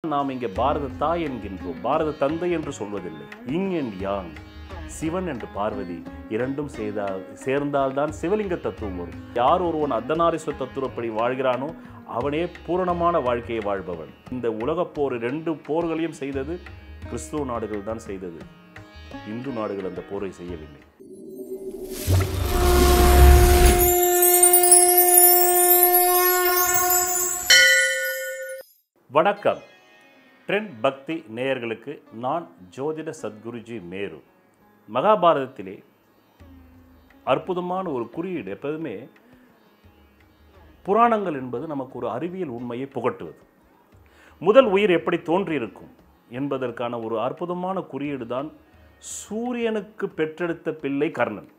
நாம் இங்கே பாரத தாய் என்கின்றோம் பாரத தந்தை என்று சொல்வதில்லை இங் அண்ட் யாங் சிவன் என்று பார்வதி இரண்டும் செய்தால் சேர்ந்தால்தான் சிவலிங்க தத்துவம் வரும் யார் ஒருவன் அர்த்தநாரீஸ்வர தத்துவப்படி வாழ்கிறானோ அவனே பூரணமான வாழ்க்கையை வாழ்பவன் இந்த உலகப் போர் ரெண்டு போர்களையும் செய்தது கிறிஸ்துவ நாடுகள் தான் செய்தது இந்து நாடுகள் அந்த போரை செய்யவில்லை வணக்கம் ட்ரெண்ட் பக்தி நேயர்களுக்கு நான் ஜோதிட சத்குருஜி மேரு மகாபாரதத்திலே அற்புதமான ஒரு குறியீடு எப்போதுமே புராணங்கள் என்பது நமக்கு ஒரு அறிவியல் உண்மையை புகட்டுவது முதல் உயிர் எப்படி தோன்றியிருக்கும் என்பதற்கான ஒரு அற்புதமான குறியீடு தான் சூரியனுக்கு பெற்றெடுத்த பிள்ளை கர்ணன்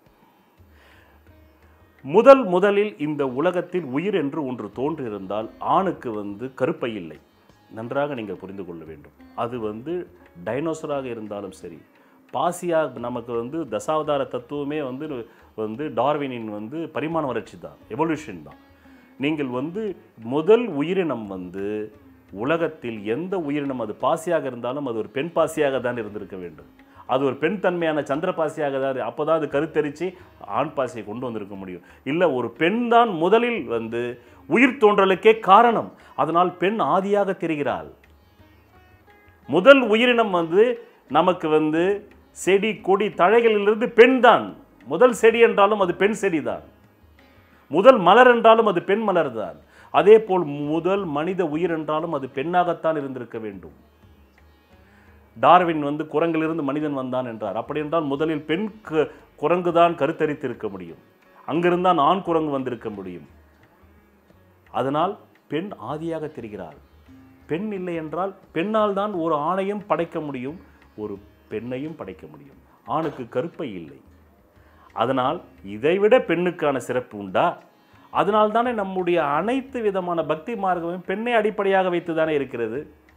முதல் முதலில் இந்த உலகத்தில் உயிர் என்று ஒன்று தோன்றியிருந்தால் ஆணுக்கு வந்து கருப்பை இல்லை நன்றாக நீங்கள் புரிந்து கொள்ள வேண்டும் அது வந்து டைனோசராக இருந்தாலும் சரி பாசியா நமக்கு வந்து தசாவதார தத்துவமே வந்து வந்து டார்வினின் வந்து பரிமாண வளர்ச்சி தான் எவல்யூஷன் தான் நீங்கள் வந்து முதல் உயிரினம் வந்து உலகத்தில் எந்த உயிரினம் அது பாசியாக இருந்தாலும் அது ஒரு பெண் பாசியாக தான் இருந்திருக்க வேண்டும் அது ஒரு பெண் தன்மையான சந்திர பாசியாக தான் அப்போ தான் அது கருத்தரித்து ஆண் பாசியை கொண்டு வந்திருக்க முடியும் இல்லை ஒரு பெண் தான் முதலில் வந்து உயிர் தோன்றலுக்கே காரணம் அதனால் பெண் ஆதியாக தெரிகிறாள் முதல் உயிரினம் வந்து நமக்கு வந்து செடி கொடி தழைகளிலிருந்து பெண் தான் முதல் செடி என்றாலும் அது பெண் செடி தான் முதல் மலர் என்றாலும் அது பெண் மலர் தான் அதே போல் முதல் மனித உயிர் என்றாலும் அது பெண்ணாகத்தான் இருந்திருக்க வேண்டும் டார்வின் வந்து குரங்கிலிருந்து மனிதன் வந்தான் என்றார் அப்படி என்றால் முதலில் பெண் கு- குரங்கு தான் கருத்தரித்திருக்க முடியும் அங்கிருந்தான் ஆண் குரங்கு வந்திருக்க முடியும் அதனால் பெண் ஆதியாக தெரிகிறாள் பெண் இல்லை என்றால் பெண்ணால் தான் ஒரு ஆணையும் படைக்க முடியும் ஒரு பெண்ணையும் படைக்க முடியும் ஆணுக்கு கருப்பை இல்லை அதனால் இதைவிட பெண்ணுக்கான சிறப்பு உண்டா அதனால் தானே நம்முடைய அனைத்து விதமான பக்தி மார்க்கமும் பெண்ணை அடிப்படையாக வைத்து தானே இருக்கிறது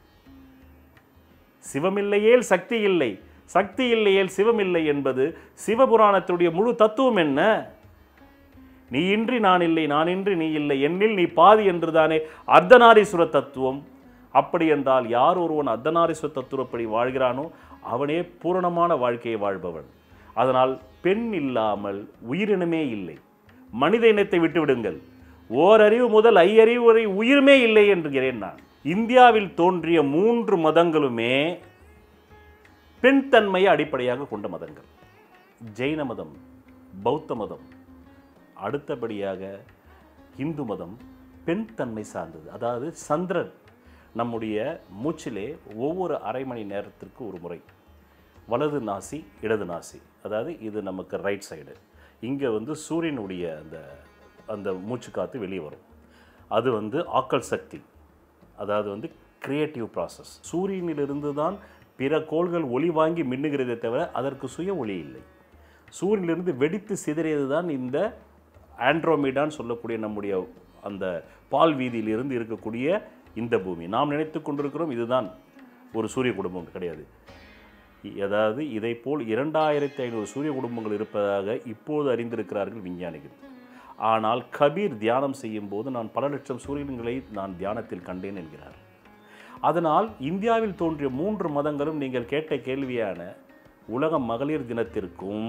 சிவமில்லையேல் சக்தி இல்லை சக்தி இல்லையேல் சிவமில்லை என்பது சிவபுராணத்துடைய முழு தத்துவம் என்ன நீ இன்றி நான் இல்லை நான் இன்றி நீ இல்லை என்னில் நீ பாதி என்றுதானே அர்த்தநாரீஸ்வர தத்துவம் அப்படி என்றால் யார் ஒருவன் அர்த்தநாரீஸ்வர தத்துவப்படி வாழ்கிறானோ அவனே பூரணமான வாழ்க்கையை வாழ்பவன் அதனால் பெண் இல்லாமல் உயிரினமே இல்லை மனித இனத்தை விட்டுவிடுங்கள் ஓரறிவு முதல் ஐயறிவு வரை உயிர்மே இல்லை என்கிறேன் நான் இந்தியாவில் தோன்றிய மூன்று மதங்களுமே பெண் தன்மையை அடிப்படையாக கொண்ட மதங்கள் ஜெயின மதம் பௌத்த மதம் அடுத்தபடியாக இந்து மதம் பெண் தன்மை சார்ந்தது அதாவது சந்திரன் நம்முடைய மூச்சிலே ஒவ்வொரு அரை மணி நேரத்திற்கு ஒரு முறை வலது நாசி இடது நாசி அதாவது இது நமக்கு ரைட் சைடு இங்கே வந்து சூரியனுடைய அந்த அந்த மூச்சு காற்று வெளியே வரும் அது வந்து ஆக்கல் சக்தி அதாவது வந்து கிரியேட்டிவ் ப்ராசஸ் சூரியனிலிருந்து தான் பிற கோள்கள் ஒளி வாங்கி மின்னுகிறதே தவிர அதற்கு சுய ஒளி இல்லை சூரியனிலிருந்து வெடித்து சிதறியது தான் இந்த ஆண்ட்ரோமீடான்னு சொல்லக்கூடிய நம்முடைய அந்த பால் வீதியிலிருந்து இருக்கக்கூடிய இந்த பூமி நாம் நினைத்து கொண்டிருக்கிறோம் இதுதான் ஒரு சூரிய குடும்பம் கிடையாது அதாவது இதை போல் இரண்டாயிரத்தி ஐநூறு சூரிய குடும்பங்கள் இருப்பதாக இப்போது அறிந்திருக்கிறார்கள் விஞ்ஞானிகள் ஆனால் கபீர் தியானம் செய்யும் போது நான் பல லட்சம் சூரியன்களை நான் தியானத்தில் கண்டேன் என்கிறார் அதனால் இந்தியாவில் தோன்றிய மூன்று மதங்களும் நீங்கள் கேட்ட கேள்வியான உலக மகளிர் தினத்திற்கும்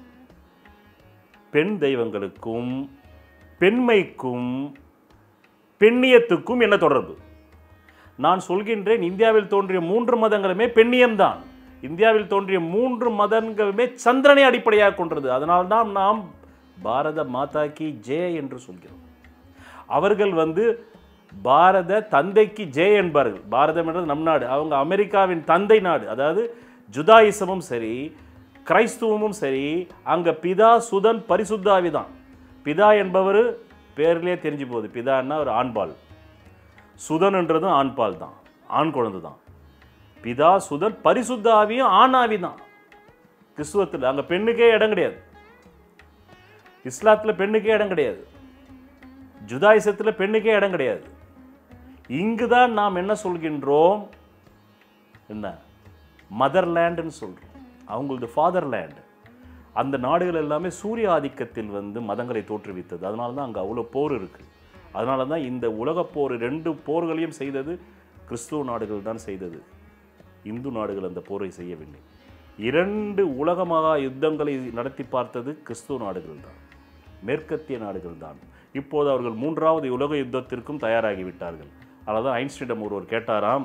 பெண் தெய்வங்களுக்கும் பெண்மைக்கும் பெண்ணியத்துக்கும் என்ன தொடர்பு நான் சொல்கின்றேன் இந்தியாவில் தோன்றிய மூன்று மதங்களுமே பெண்ணியம்தான் இந்தியாவில் தோன்றிய மூன்று மதங்களுமே சந்திரனை அடிப்படையாக கொண்டது அதனால்தான் நாம் பாரத மாதா கி ஜெய என்று சொல்கிறோம் அவர்கள் வந்து பாரத தந்தைக்கு ஜெய் என்பார்கள் பாரதம் என்றது நம் நாடு அவங்க அமெரிக்காவின் தந்தை நாடு அதாவது ஜுதாயிசமும் சரி கிரைஸ்துவமும் சரி அங்கே பிதா சுதன் பரிசுத்தாவி தான் பிதா என்பவர் பேர்லேயே தெரிஞ்சு போகுது பிதான்னா ஒரு ஆண்பால் சுதன்ன்றதும் ஆண்பால் தான் ஆண் குழந்தை தான் பிதா சுதன் பரிசுத்த ஆவியும் ஆண் ஆவி தான் கிறிஸ்துவத்தில் அங்கே பெண்ணுக்கே இடம் கிடையாது இஸ்லாத்தில் பெண்ணுக்கே இடம் கிடையாது ஜுதாயிசத்தில் பெண்ணுக்கே இடம் கிடையாது இங்கு தான் நாம் என்ன சொல்கின்றோம் என்ன மதர்லேண்டுன்னு சொல்கிறோம் அவங்களது ஃபாதர்லேண்ட் அந்த நாடுகள் எல்லாமே சூரிய ஆதிக்கத்தில் வந்து மதங்களை தோற்றுவித்தது அதனால தான் அங்கே அவ்வளோ போர் இருக்குது அதனால தான் இந்த உலகப் போர் ரெண்டு போர்களையும் செய்தது கிறிஸ்துவ நாடுகள் தான் செய்தது இந்து நாடுகள் அந்த போரை செய்யவில்லை இரண்டு உலக மகா யுத்தங்களை நடத்தி பார்த்தது கிறிஸ்துவ நாடுகள் தான் மேற்கத்திய நாடுகள் தான் இப்போது அவர்கள் மூன்றாவது உலக யுத்தத்திற்கும் தயாராகிவிட்டார்கள் அதனால் ஐன்ஸ்டீனிடம் ஒருவர் கேட்டாராம்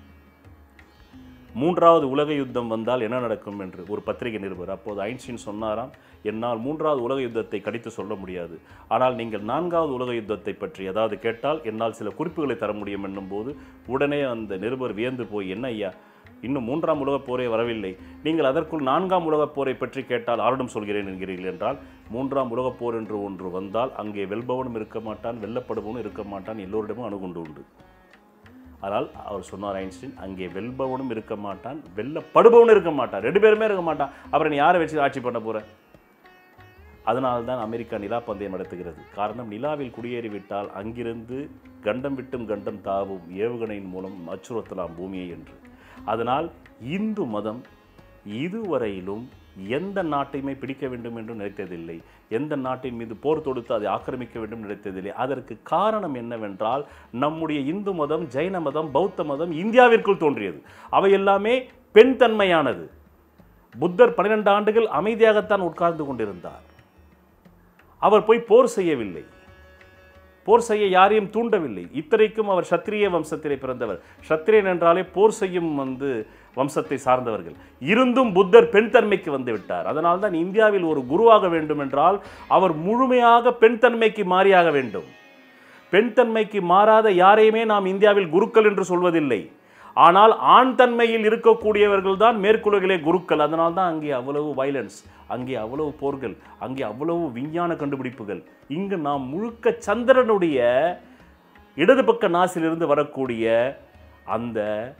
மூன்றாவது உலக யுத்தம் வந்தால் என்ன நடக்கும் என்று ஒரு பத்திரிகை நிருபர் அப்போது ஐன்ஸ்டீன் சொன்னாராம் என்னால் மூன்றாவது உலக யுத்தத்தை கடித்து சொல்ல முடியாது ஆனால் நீங்கள் நான்காவது உலக யுத்தத்தை பற்றி ஏதாவது கேட்டால் என்னால் சில குறிப்புகளை தர முடியும் என்னும்போது உடனே அந்த நிருபர் வியந்து போய் என்ன ஐயா இன்னும் மூன்றாம் உலகப் போரே வரவில்லை நீங்கள் அதற்குள் நான்காம் உலகப் போரை பற்றி கேட்டால் ஆரிடம் சொல்கிறேன் என்கிறீர்கள் என்றால் மூன்றாம் உலகப் போர் என்று ஒன்று வந்தால் அங்கே வெல்பவனும் இருக்க மாட்டான் வெல்லப்படுபவனும் இருக்க மாட்டான் எல்லோரிடமும் அணுகுண்டு உண்டு ஆனால் அவர் சொன்னார் ஐன்ஸ்டீன் அங்கே வெல்பவனும் இருக்க மாட்டான் வெல்லப்படுபவனும் இருக்க மாட்டான் ரெண்டு பேருமே இருக்க மாட்டான் அப்புறம் நீ யாரை வச்சு ஆட்சி பண்ண போற அதனால்தான் தான் அமெரிக்கா நிலா பந்தயம் நடத்துகிறது காரணம் நிலாவில் குடியேறிவிட்டால் அங்கிருந்து கண்டம் விட்டும் கண்டம் தாவும் ஏவுகணையின் மூலம் அச்சுறுத்தலாம் பூமியை என்று அதனால் இந்து மதம் இதுவரையிலும் எந்த நாட்டையுமே பிடிக்க வேண்டும் என்று நினைத்ததில்லை எந்த நாட்டின் மீது போர் தொடுத்து அதை ஆக்கிரமிக்க வேண்டும் நினைத்ததில்லை அதற்கு காரணம் என்னவென்றால் நம்முடைய இந்து மதம் ஜைன மதம் பௌத்த மதம் இந்தியாவிற்குள் தோன்றியது அவை எல்லாமே பெண் தன்மையானது புத்தர் பன்னிரண்டு ஆண்டுகள் அமைதியாகத்தான் உட்கார்ந்து கொண்டிருந்தார் அவர் போய் போர் செய்யவில்லை போர் செய்ய யாரையும் தூண்டவில்லை இத்தனைக்கும் அவர் சத்திரிய வம்சத்திலே பிறந்தவர் சத்திரியன் என்றாலே போர் செய்யும் வந்து வம்சத்தை சார்ந்தவர்கள் இருந்தும் புத்தர் பெண் தன்மைக்கு வந்து விட்டார் அதனால்தான் இந்தியாவில் ஒரு குருவாக வேண்டும் என்றால் அவர் முழுமையாக பெண் தன்மைக்கு மாறியாக வேண்டும் பெண் தன்மைக்கு மாறாத யாரையுமே நாம் இந்தியாவில் குருக்கள் என்று சொல்வதில்லை ஆனால் ஆண் தன்மையில் இருக்கக்கூடியவர்கள் தான் மேற்குலகிலே குருக்கள் அதனால் தான் அங்கே அவ்வளவு வைலன்ஸ் அங்கே அவ்வளவு போர்கள் அங்கே அவ்வளவு விஞ்ஞான கண்டுபிடிப்புகள் இங்கு நாம் முழுக்க சந்திரனுடைய இடது பக்க நாசிலிருந்து வரக்கூடிய அந்த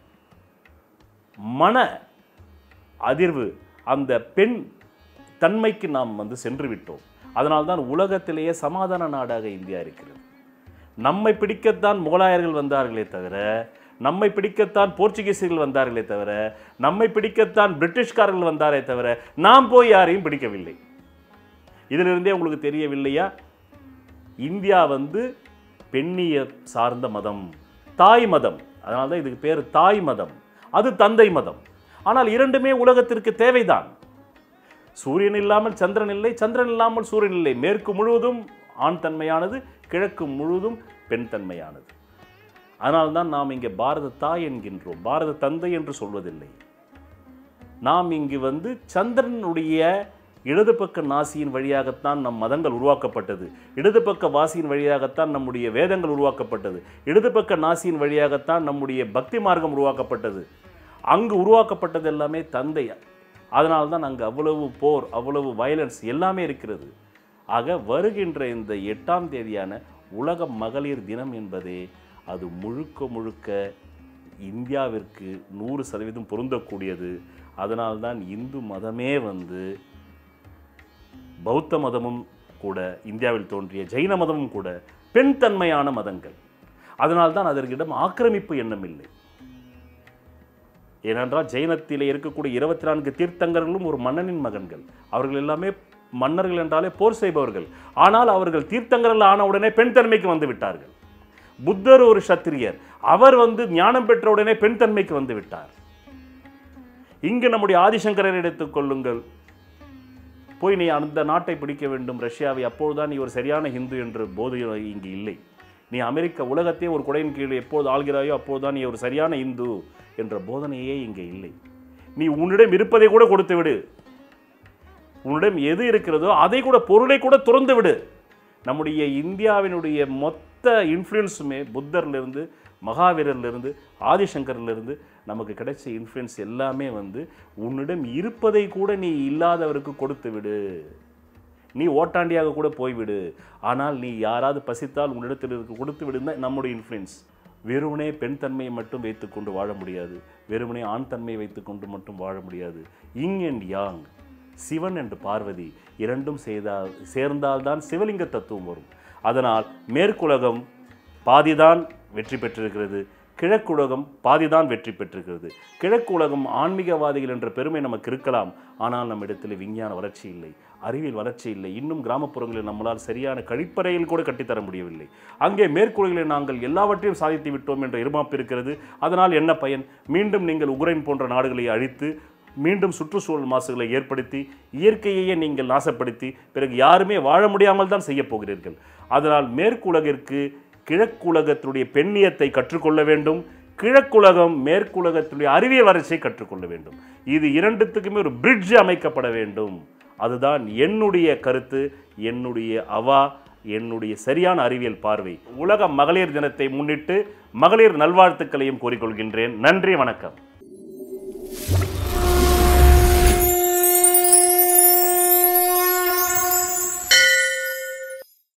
மன அதிர்வு அந்த பெண் தன்மைக்கு நாம் வந்து சென்று விட்டோம் அதனால்தான் உலகத்திலேயே சமாதான நாடாக இந்தியா இருக்கிறது நம்மை பிடிக்கத்தான் முகலாயர்கள் வந்தார்களே தவிர நம்மை பிடிக்கத்தான் போர்ச்சுகீசியர்கள் வந்தார்களே தவிர நம்மை பிடிக்கத்தான் பிரிட்டிஷ்காரர்கள் வந்தாரே தவிர நாம் போய் யாரையும் பிடிக்கவில்லை இதிலிருந்தே உங்களுக்கு தெரியவில்லையா இந்தியா வந்து பெண்ணிய சார்ந்த மதம் தாய் மதம் அதனால தான் இதுக்கு பேர் தாய் மதம் அது தந்தை மதம் ஆனால் இரண்டுமே உலகத்திற்கு தேவைதான் சூரியன் இல்லாமல் சந்திரன் இல்லை சந்திரன் இல்லாமல் சூரியன் இல்லை மேற்கு முழுவதும் ஆண் தன்மையானது கிழக்கு முழுவதும் பெண் தன்மையானது அதனால்தான் நாம் இங்கே பாரத தாய் என்கின்றோம் பாரத தந்தை என்று சொல்வதில்லை நாம் இங்கு வந்து சந்திரனுடைய இடது பக்க நாசியின் வழியாகத்தான் நம் மதங்கள் உருவாக்கப்பட்டது இடது பக்க வாசியின் வழியாகத்தான் நம்முடைய வேதங்கள் உருவாக்கப்பட்டது இடது பக்க நாசியின் வழியாகத்தான் நம்முடைய பக்தி மார்க்கம் உருவாக்கப்பட்டது அங்கு உருவாக்கப்பட்டது எல்லாமே தந்தை அதனால்தான் அங்கு அவ்வளவு போர் அவ்வளவு வயலன்ஸ் எல்லாமே இருக்கிறது ஆக வருகின்ற இந்த எட்டாம் தேதியான உலக மகளிர் தினம் என்பதே அது முழுக்க முழுக்க இந்தியாவிற்கு நூறு சதவீதம் பொருந்தக்கூடியது அதனால்தான் இந்து மதமே வந்து பௌத்த மதமும் கூட இந்தியாவில் தோன்றிய ஜெயின மதமும் கூட பெண் தன்மையான மதங்கள் அதனால்தான் அதற்கிடம் ஆக்கிரமிப்பு எண்ணம் இல்லை ஏனென்றால் ஜெயினத்திலே இருக்கக்கூடிய இருபத்தி நான்கு தீர்த்தங்கர்களும் ஒரு மன்னனின் மகன்கள் அவர்கள் எல்லாமே மன்னர்கள் என்றாலே போர் செய்பவர்கள் ஆனால் அவர்கள் தீர்த்தங்கர்கள் ஆன உடனே பெண் தன்மைக்கு வந்து விட்டார்கள் புத்தர் ஒரு சத்திரியர் அவர் வந்து ஞானம் பெற்ற உடனே பெண் தன்மைக்கு வந்து விட்டார் இங்கு நம்முடைய ஆதிசங்கரரை எடுத்துக் கொள்ளுங்கள் போய் நீ அந்த நாட்டை பிடிக்க வேண்டும் ரஷ்யாவை அப்பொழுதுதான் நீ ஒரு சரியான ஹிந்து என்று போதை இங்கு இல்லை நீ அமெரிக்க உலகத்தையே ஒரு குடையின் கீழ் எப்போது ஆள்கிறாயோ அப்போதுதான் நீ ஒரு சரியான இந்து என்ற போதனையே இங்கே இல்லை நீ உன்னிடம் இருப்பதை கூட கொடுத்து விடு உன்னிடம் எது இருக்கிறதோ அதை கூட பொருளை கூட துறந்து விடு நம்முடைய இந்தியாவினுடைய மொத்த இன்ஃப்ளூயன்ஸுமே புத்தர்லேருந்து மகாவீரர்லேருந்து ஆதிசங்கர்லேருந்து நமக்கு கிடைச்ச இன்ஃப்ளூயன்ஸ் எல்லாமே வந்து உன்னிடம் இருப்பதை கூட நீ இல்லாதவருக்கு கொடுத்து விடு நீ ஓட்டாண்டியாக கூட போய்விடு ஆனால் நீ யாராவது பசித்தால் உன்னிடத்தில் இருக்க கொடுத்து விடுன்னா நம்முடைய இன்ஃப்ளூயன்ஸ் வெறுமனே பெண் தன்மையை மட்டும் வைத்துக்கொண்டு வாழ முடியாது வெறுமனே ஆண் தன்மையை வைத்துக்கொண்டு மட்டும் வாழ முடியாது இங் அண்ட் யாங் சிவன் என்று பார்வதி இரண்டும் செய்தால் சேர்ந்தால்தான் சிவலிங்க தத்துவம் வரும் அதனால் மேற்குலகம் பாதிதான் வெற்றி பெற்றிருக்கிறது கிழக்குலகம் பாதிதான் வெற்றி பெற்றிருக்கிறது கிழக்கு உலகம் ஆன்மீகவாதிகள் என்ற பெருமை நமக்கு இருக்கலாம் ஆனால் நம்மிடத்தில் விஞ்ஞான வளர்ச்சி இல்லை அறிவியல் வளர்ச்சி இல்லை இன்னும் கிராமப்புறங்களில் நம்மளால் சரியான கழிப்பறையில் கூட கட்டித்தர முடியவில்லை அங்கே மேற்கூரைகளில் நாங்கள் எல்லாவற்றையும் சாதித்து விட்டோம் என்ற இருமாப்பு இருக்கிறது அதனால் என்ன பயன் மீண்டும் நீங்கள் உக்ரைன் போன்ற நாடுகளை அழித்து மீண்டும் சுற்றுச்சூழல் மாசுகளை ஏற்படுத்தி இயற்கையையே நீங்கள் நாசப்படுத்தி பிறகு யாருமே வாழ முடியாமல் தான் செய்ய போகிறீர்கள் அதனால் மேற்குலகிற்கு கிழக்குலகத்துடைய பெண்ணியத்தை கற்றுக்கொள்ள வேண்டும் கிழக்குலகம் மேற்குலகத்துடைய அறிவியல் வளர்ச்சியை கற்றுக்கொள்ள வேண்டும் இது இரண்டுத்துக்குமே ஒரு பிரிட்ஜ் அமைக்கப்பட வேண்டும் அதுதான் என்னுடைய கருத்து என்னுடைய அவா என்னுடைய சரியான அறிவியல் பார்வை உலக மகளிர் தினத்தை முன்னிட்டு மகளிர் நல்வாழ்த்துக்களையும் கூறிக்கொள்கின்றேன் நன்றி வணக்கம்